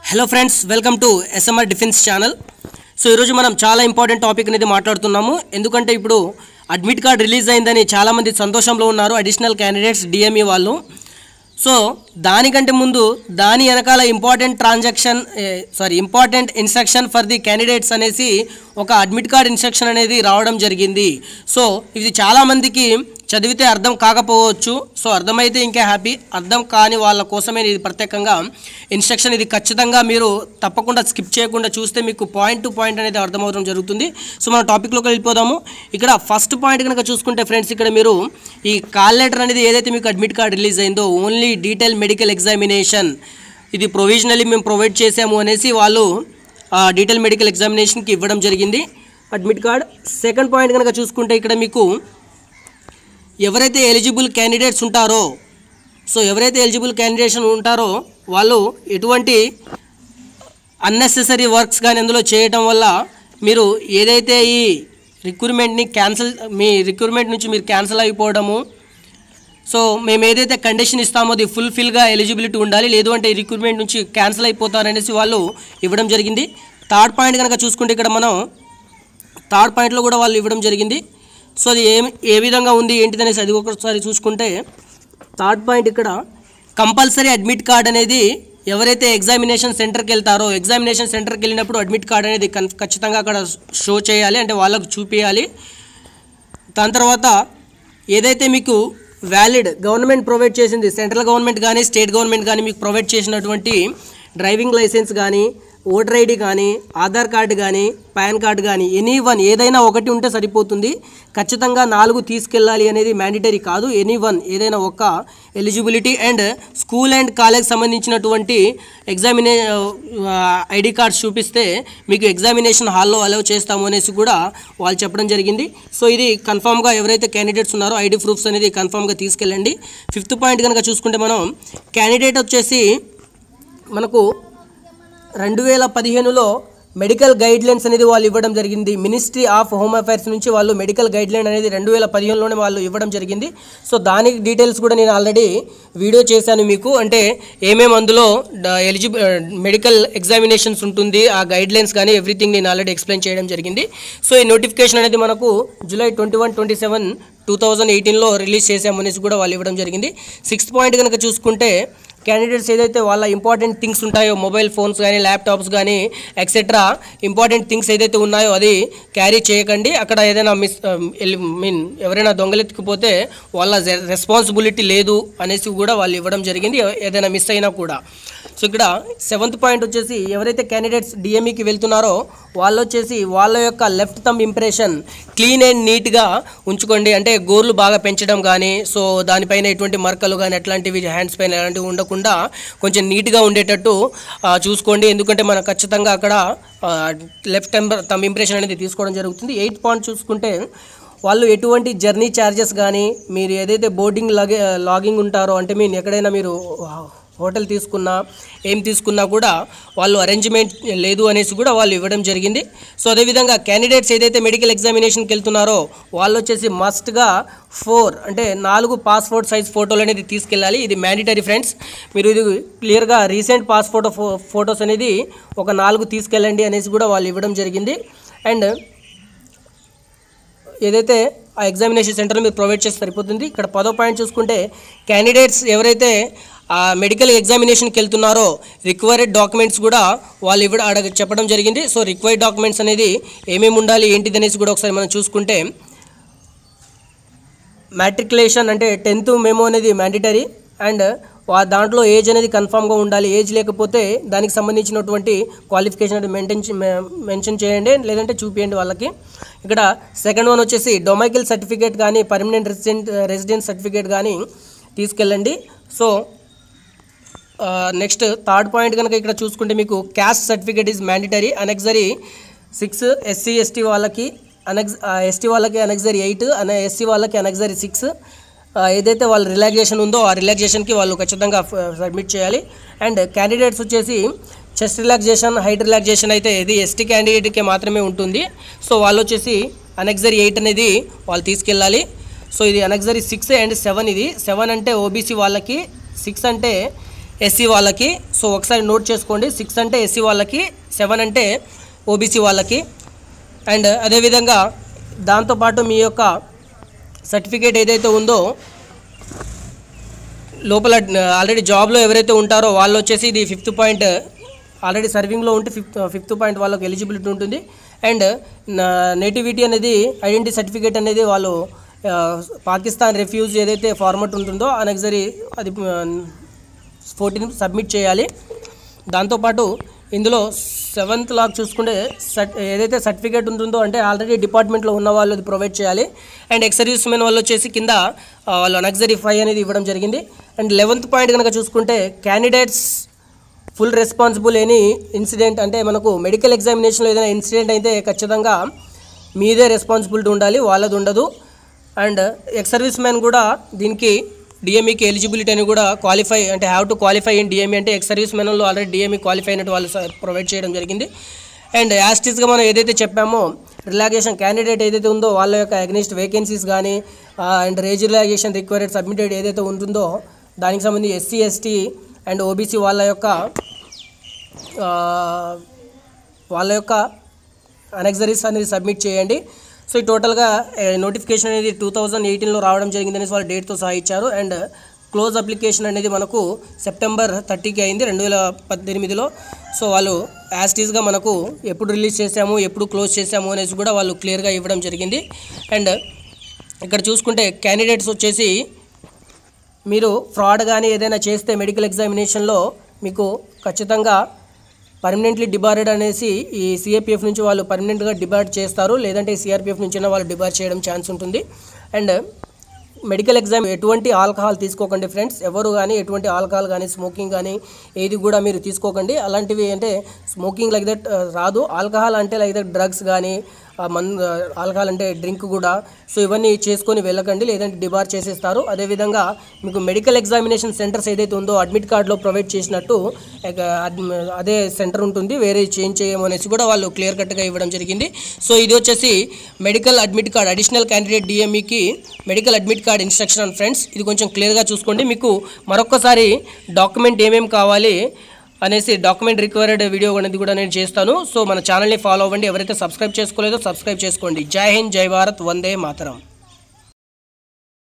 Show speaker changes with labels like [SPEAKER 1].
[SPEAKER 1] hello friends welcome to SMR defence channel so ఈరోజు మనం చాలా ఇంపార్టెంట్ టాపిక్ అనేది మాట్లాడుతున్నాము ఎందుకంటే ఇప్పుడు అడ్మిట్ కార్డ్ రిలీజ్ అయిందని చాలామంది సంతోషంలో ఉన్నారు అడిషనల్ క్యాండిడేట్స్ డిఎంఈ వాళ్ళు సో దానికంటే ముందు దాని వెనకాల important transaction sorry important instruction for the candidates అనేసి ఒక అడ్మిట్ కార్డ్ ఇన్స్ట్రక్షన్ అనేది రావడం జరిగింది సో ఇది చాలామందికి చదివితే అర్థం కాకపోవచ్చు సో అర్థమైతే ఇంకా హ్యాపీ అర్థం కాని వాళ్ళ కోసమే ఇది ప్రత్యేకంగా ఇన్స్ట్రక్షన్ ఇది ఖచ్చితంగా మీరు తప్పకుండా స్కిప్ చేయకుండా చూస్తే మీకు పాయింట్ టు పాయింట్ అనేది అర్థమవడం జరుగుతుంది సో మనం టాపిక్లోకి వెళ్ళిపోదాము ఇక్కడ ఫస్ట్ పాయింట్ కనుక చూసుకుంటే ఫ్రెండ్స్ ఇక్కడ మీరు ఈ కాల్ లెటర్ అనేది ఏదైతే మీకు అడ్మిట్ కార్డ్ రిలీజ్ అయిందో ఓన్లీ డీటెయిల్ మెడికల్ ఎగ్జామినేషన్ ఇది ప్రొవిజనల్లీ మేము ప్రొవైడ్ చేసాము అనేసి వాళ్ళు డీటెయిల్ మెడికల్ ఎగ్జామినేషన్కి ఇవ్వడం జరిగింది అడ్మిట్ కార్డ్ సెకండ్ పాయింట్ కనుక చూసుకుంటే ఇక్కడ మీకు ఎవరైతే ఎలిజిబుల్ క్యాండిడేట్స్ ఉంటారో సో ఎవరైతే ఎలిజిబుల్ క్యాండిడేట్స్ ఉంటారో వాళ్ళు ఎటువంటి అన్నెసెసరీ వర్క్స్ కానీ అందులో చేయటం వల్ల మీరు ఏదైతే ఈ రిక్రూట్మెంట్ని క్యాన్సిల్ మీ రిక్రూట్మెంట్ నుంచి మీరు క్యాన్సిల్ అయిపోవడము సో మేము ఏదైతే కండిషన్ ఇస్తామో అది ఫుల్ఫిల్గా ఎలిజిబిలిటీ ఉండాలి లేదు అంటే ఈ రిక్రూట్మెంట్ నుంచి క్యాన్సిల్ అయిపోతారనేసి వాళ్ళు ఇవ్వడం జరిగింది థర్డ్ పాయింట్ కనుక చూసుకుంటే ఇక్కడ మనం థర్డ్ పాయింట్లో కూడా వాళ్ళు ఇవ్వడం జరిగింది సో అది ఏ ఏ విధంగా ఉంది ఏంటిదనేసి అది ఒకసారి చూసుకుంటే థర్డ్ పాయింట్ ఇక్కడ కంపల్సరీ అడ్మిట్ కార్డ్ అనేది ఎవరైతే ఎగ్జామినేషన్ సెంటర్కి వెళ్తారో ఎగ్జామినేషన్ సెంటర్కి వెళ్ళినప్పుడు అడ్మిట్ కార్డ్ అనేది కన్- ఖచ్చితంగా అక్కడ షో చేయాలి అంటే వాళ్ళకు చూపించాలి దాని తర్వాత ఏదైతే మీకు వ్యాలిడ్ గవర్నమెంట్ ప్రొవైడ్ చేసింది సెంట్రల్ గవర్నమెంట్ కానీ స్టేట్ గవర్నమెంట్ కానీ మీకు ప్రొవైడ్ చేసినటువంటి డ్రైవింగ్ లైసెన్స్ కానీ ఓటర్ ఐడి కానీ ఆధార్ కార్డు కానీ పాన్ కార్డు కానీ ఎనీ వన్ ఏదైనా ఒకటి ఉంటే సరిపోతుంది ఖచ్చితంగా నాలుగు తీసుకెళ్ళాలి అనేది మ్యాండేటరీ కాదు ఎనీ వన్ ఏదైనా ఒక eligibility and school and college సంబంధించినటువంటి ఎగ్జామినే ఐడి కార్డ్స్ చూపిస్తే మీకు ఎగ్జామినేషన్ హాల్లో అలౌ చేస్తాము అనేసి కూడా వాళ్ళు చెప్పడం జరిగింది సో ఇది కన్ఫామ్గా ఎవరైతే క్యాండిడేట్స్ ఉన్నారో ఐడి ప్రూఫ్స్ అనేది కన్ఫామ్గా తీసుకెళ్ళండి ఫిఫ్త్ పాయింట్ కనుక చూసుకుంటే మనం క్యాండిడేట్ వచ్చేసి మనకు రెండు వేల పదిహేనులో మెడికల్ గైడ్ లైన్స్ అనేది వాళ్ళు ఇవ్వడం జరిగింది మినిస్ట్రీ ఆఫ్ హోమ్ అఫైర్స్ నుంచి వాళ్ళు మెడికల్ గైడ్ లైన్ అనేది రెండు వేల పదిహేనులోనే వాళ్ళు ఇవ్వడం జరిగింది సో దానికి డీటెయిల్స్ కూడా నేను ఆల్రెడీ వీడియో చేశాను మీకు అంటే ఏమేమి అందులో ఎలిజిబుల్ మెడికల్ ఎగ్జామినేషన్స్ ఉంటుంది ఆ గైడ్ లైన్స్ కానీ ఎవ్రీథింగ్ నేను ఆల్రెడీ ఎక్స్ప్లెయిన్ చేయడం జరిగింది సో ఈ నోటిఫికేషన్ అనేది మనకు July twenty one twenty seven two thousand ఎయిటీన్లో రిలీజ్ చేసామనేసి కూడా వాళ్ళు ఇవ్వడం జరిగింది సిక్స్త్ పాయింట్ కనుక చూసుకుంటే క్యాండిడేట్స్ ఏదైతే వాళ్ళ ఇంపార్టెంట్ థింగ్స్ ఉంటాయో మొబైల్ ఫోన్స్ కానీ ల్యాప్టాప్స్ కానీ ఎక్సెట్రా ఇంపార్టెంట్ థింగ్స్ ఏదైతే ఉన్నాయో అది క్యారీ చేయకండి అక్కడ ఏదైనా మిస్ మీన్ ఎవరైనా దొంగలెత్తుకుపోతే వాళ్ళ రెస్పాన్సిబిలిటీ లేదు అనేసి కూడా వాళ్ళు ఇవ్వడం జరిగింది ఏదైనా మిస్ అయినా కూడా సో ఇక్కడ సెవెంత్ పాయింట్ వచ్చేసి ఎవరైతే క్యాండిడేట్స్ డిఎంఈకి వెళ్తున్నారో వాళ్ళు వచ్చేసి వాళ్ళ యొక్క left thumb impression clean and నీట్గా ఉంచుకోండి అంటే గోర్లు బాగా పెంచడం కానీ సో దానిపైన ఎటువంటి మరకలు కానీ అట్లాంటివి హ్యాండ్స్ పైన ఎలాంటివి ఉండకుండా కొంచెం నీట్గా ఉండేటట్టు ఆ, చూసుకోండి ఎందుకంటే మనం ఖచ్చితంగా అక్కడ లెఫ్ట్ థమ్ థమ్ ఇంప్రెషన్ అనేది తీసుకోవడం జరుగుతుంది ఎయిత్ పాయింట్ చూసుకుంటే వాళ్ళు ఎటువంటి జర్నీ ఛార్జెస్ కానీ మీరు ఏదైతే బోర్డింగ్ లాగే లాగింగ్ ఉంటారో అంటే మీరు ఎక్కడైనా మీరు హోటల్ తీసుకున్నా ఏం తీసుకున్నా కూడా వాళ్ళు అరేంజ్మెంట్ లేదు అనేసి కూడా వాళ్ళు ఇవ్వడం జరిగింది సో అదేవిధంగా క్యాండిడేట్స్ ఏదైతే మెడికల్ ఎగ్జామినేషన్కి వెళ్తున్నారో వాళ్ళు వచ్చేసి మస్ట్గా ఫోర్ అంటే నాలుగు పాస్పోర్ట్ సైజ్ ఫోటోలు అనేది తీసుకెళ్ళాలి ఇది మ్యాండిటరీ ఫ్రెండ్స్ మీరు ఇది క్లియర్గా రీసెంట్ పాస్పోర్ట్ ఫోటోస్ అనేది ఒక నాలుగు తీసుకెళ్ళండి అనేసి కూడా వాళ్ళు ఇవ్వడం జరిగింది అండ్ ఏదైతే ఆ ఎగ్జామినేషన్ సెంటర్లో మీరు ప్రొవైడ్ చేస్తే సరిపోతుంది ఇక్కడ పదో పాయింట్ చూసుకుంటే క్యాండిడేట్స్ ఎవరైతే ఆ మెడికల్ ఎగ్జామినేషన్కి వెళ్తున్నారో రిక్వైర్డ్ డాక్యుమెంట్స్ కూడా వాళ్ళు ఇవ్వడం అడగ చెప్పడం జరిగింది సో రిక్వైర్డ్ డాక్యుమెంట్స్ అనేది ఏమేమి ఉండాలి ఏంటిది అనేసి కూడా ఒకసారి మనం చూసుకుంటే మ్యాట్రికులేషన్ అంటే టెన్త్ మెమో అనేది మ్యాండేటరీ అండ్ వా దాంట్లో ఏజ్ అనేది కన్ఫామ్గా ఉండాలి ఏజ్ లేకపోతే దానికి సంబంధించినటువంటి క్వాలిఫికేషన్ అనేది మెయింటైన్ మెన్షన్ చేయండి లేదంటే చూపించండి వాళ్ళకి ఇక్కడ సెకండ్ వన్ వచ్చేసి డొమైకల్ సర్టిఫికేట్ కానీ పర్మనెంట్ రెసిడెంట్ రెసిడెన్స్ సర్టిఫికేట్ కానీ తీసుకెళ్ళండి సో నెక్స్ట్ థర్డ్ పాయింట్ కనుక ఇక్కడ చూసుకుంటే మీకు caste certificate is mandatory annexure six SC ST వాళ్ళకి అనెక్స్ ఎస్టీ వాళ్ళకి అనెక్సరీ ఎయిట్ అనే ఎస్సీ వాళ్ళకి అనెక్సరీ సిక్స్ ఏదైతే వాళ్ళ రిలాక్సేషన్ ఉందో ఆ రిలాక్సేషన్కి వాళ్ళు ఖచ్చితంగా సబ్మిట్ చేయాలి అండ్ క్యాండిడేట్స్ వచ్చేసి చెస్ట్ రిలాక్సేషన్ హైట్ రిలాక్సేషన్ అయితే ఇది ఎస్టీ క్యాండిడేట్కి మాత్రమే ఉంటుంది సో వాళ్ళు వచ్చేసి అనెక్సరీ ఎయిట్ అనేది వాళ్ళు తీసుకెళ్ళాలి సో ఇది అనెక్సరీ సిక్స్ అండ్ సెవెన్ ఇది సెవెన్ అంటే ఓబీసీ వాళ్ళకి సిక్స్ అంటే ఎస్సీ వాళ్ళకి సో ఒకసారి నోట్ చేసుకోండి సిక్స్ అంటే ఎస్సీ వాళ్ళకి సెవెన్ అంటే ఓబీసీ వాళ్ళకి అండ్ అదేవిధంగా దాంతోపాటు మీ యొక్క సర్టిఫికేట్ ఏదైతే ఉందో లోపల ఆల్రెడీ జాబ్లో ఎవరైతే ఉంటారో వాళ్ళు వచ్చేసి ఇది ఫిఫ్త్ పాయింట్ ఆల్రెడీ సర్వింగ్లో ఉంటే ఫిఫ్త్ ఫిఫ్త్ పాయింట్ వాళ్ళకి ఎలిజిబిలిటీ ఉంటుంది అండ్ నేటివిటీ అనేది ఐడెంటిటీ సర్టిఫికేట్ అనేది వాళ్ళు ఆ, పాకిస్తాన్ రెఫ్యూజ్ ఏదైతే ఫార్మట్ ఉంటుందో ఆ నెక్సరీ అది ఫోర్టీన్ సబ్మిట్ చేయాలి దాంతోపాటు ఇందులో సెవెంత్ లాక్ చూసుకుంటే సర్ట్ ఏదైతే సర్టిఫికేట్ ఉంటుందో అంటే ఆల్రెడీ డిపార్ట్మెంట్లో ఉన్న వాళ్ళు అది ప్రొవైడ్ చేయాలి అండ్ ఎక్స్ సర్వీస్ మెన్ వాళ్ళు వచ్చేసి కింద ఆ, వాళ్ళు నక్సరీ ఫైవ్ అనేది ఇవ్వడం జరిగింది అండ్ లెవెంత్ పాయింట్ కనుక చూసుకుంటే candidates full responsible any incident అంటే మనకు మెడికల్ ఎగ్జామినేషన్లో ఏదైనా ఇన్సిడెంట్ అయితే ఖచ్చితంగా మీదే రెస్పాన్సిబిలిటీ ఉండాలి వాళ్ళది ఉండదు అండ్ ఎక్స్ సర్వీస్ మ్యాన్ కూడా దీనికి డిఎంఈకి ఎలిజిబిలిటీ అని కూడా క్వాలిఫై అంటే have to qualify in DME అంటే ఎక్స్ సర్వీస్ మెన్లో ఆల్రెడీ డిఎంఈ క్వాలిఫై అయినట్టు వాళ్ళు ప్రొవైడ్ చేయడం జరిగింది అండ్ యాస్టిస్గా మనం ఏదైతే చెప్పామో రిలాక్సేషన్ క్యాండిడేట్ ఏదైతే ఉందో వాళ్ళ యొక్క అగ్నిస్ట్ వేకెన్సీస్ కానీ and age relaxation required submitted ఏదైతే ఉంటుందో దానికి సంబంధించి ఎస్సీ ఎస్టీ అండ్ ఓబీసీ వాళ్ళ యొక్క ఆ, వాళ్ళ యొక్క అనెక్సరీస్ అనేది సబ్మిట్ చేయండి సో ఈ టోటల్గా నోటిఫికేషన్ అనేది టూ థౌజండ్ ఎయిటీన్లో రావడం జరిగిందని వాళ్ళు డేట్తో సహా ఇచ్చారు అండ్ క్లోజ్ అప్లికేషన్ అనేది మనకు సెప్టెంబర్ థర్టీకి అయింది రెండు వేల పద్దెనిమిదిలో సో వాళ్ళు యాస్టీస్గా మనకు ఎప్పుడు రిలీజ్ చేసాము ఎప్పుడు క్లోజ్ చేసాము అనేసి కూడా వాళ్ళు క్లియర్గా ఇవ్వడం జరిగింది అండ్ ఇక్కడ చూసుకుంటే క్యాండిడేట్స్ వచ్చేసి మీరు ఫ్రాడ్ కానీ ఏదైనా చేస్తే మెడికల్ ఎగ్జామినేషన్లో మీకు ఖచ్చితంగా పర్మనెంట్లీ డిబార్డెడ్ అనేసి ఈ సిఏపిఎఫ్ నుంచి వాళ్ళు పర్మనెంట్గా డిబార్డ్ చేస్తారు లేదంటే సిఆర్పిఎఫ్ నుంచి వాళ్ళు డిబార్డ్ చేయడం ఛాన్స్ ఉంటుంది అండ్ మెడికల్ ఎగ్జామ్ ఎటువంటి ఆల్కహాల్ తీసుకోకండి ఫ్రెండ్స్ ఎవరు కానీ ఎటువంటి ఆల్కహాల్ కానీ స్మోకింగ్ కానీ ఏది కూడా మీరు తీసుకోకండి అలాంటివి అంటే స్మోకింగ్ లైక్ దట్ రాదు ఆల్కహాల్ అంటే లైక్ దట్ డ్రగ్స్ కానీ మన్ ఆల్కహాల్ అంటే డ్రింక్ కూడా సో ఇవన్నీ చేసుకొని వెళ్ళకండి లేదంటే డిబార్ చేసేస్తారు అదేవిధంగా మీకు మెడికల్ ఎగ్జామినేషన్ సెంటర్స్ ఏదైతే ఉందో అడ్మిట్ కార్డులో ప్రొవైడ్ చేసినట్టు ఎగ- అడ్- అదే సెంటర్ ఉంటుంది వేరే చేంజ్ చేయము అనేసి కూడా వాళ్ళు క్లియర్ కట్గా ఇవ్వడం జరిగింది సో ఇది వచ్చేసి medical admit card additional candidate డిఎంఈకి medical admit card instruction friends ఇది కొంచెం క్లియర్గా చూసుకోండి మీకు మరొకసారి డాక్యుమెంట్ ఏమేమి కావాలి అనేసి డాక్యుమెంట్ రిక్వైర్డ్ వీడియో అనేది కూడా నేను చేస్తాను సో మన ఛానల్ని ఫాలో అవ్వండి ఎవరైతే సబ్స్క్రైబ్ చేసుకోలేదో సబ్స్క్రైబ్ చేసుకోండి జై హింద్ జై భారత్ వందే మాతరం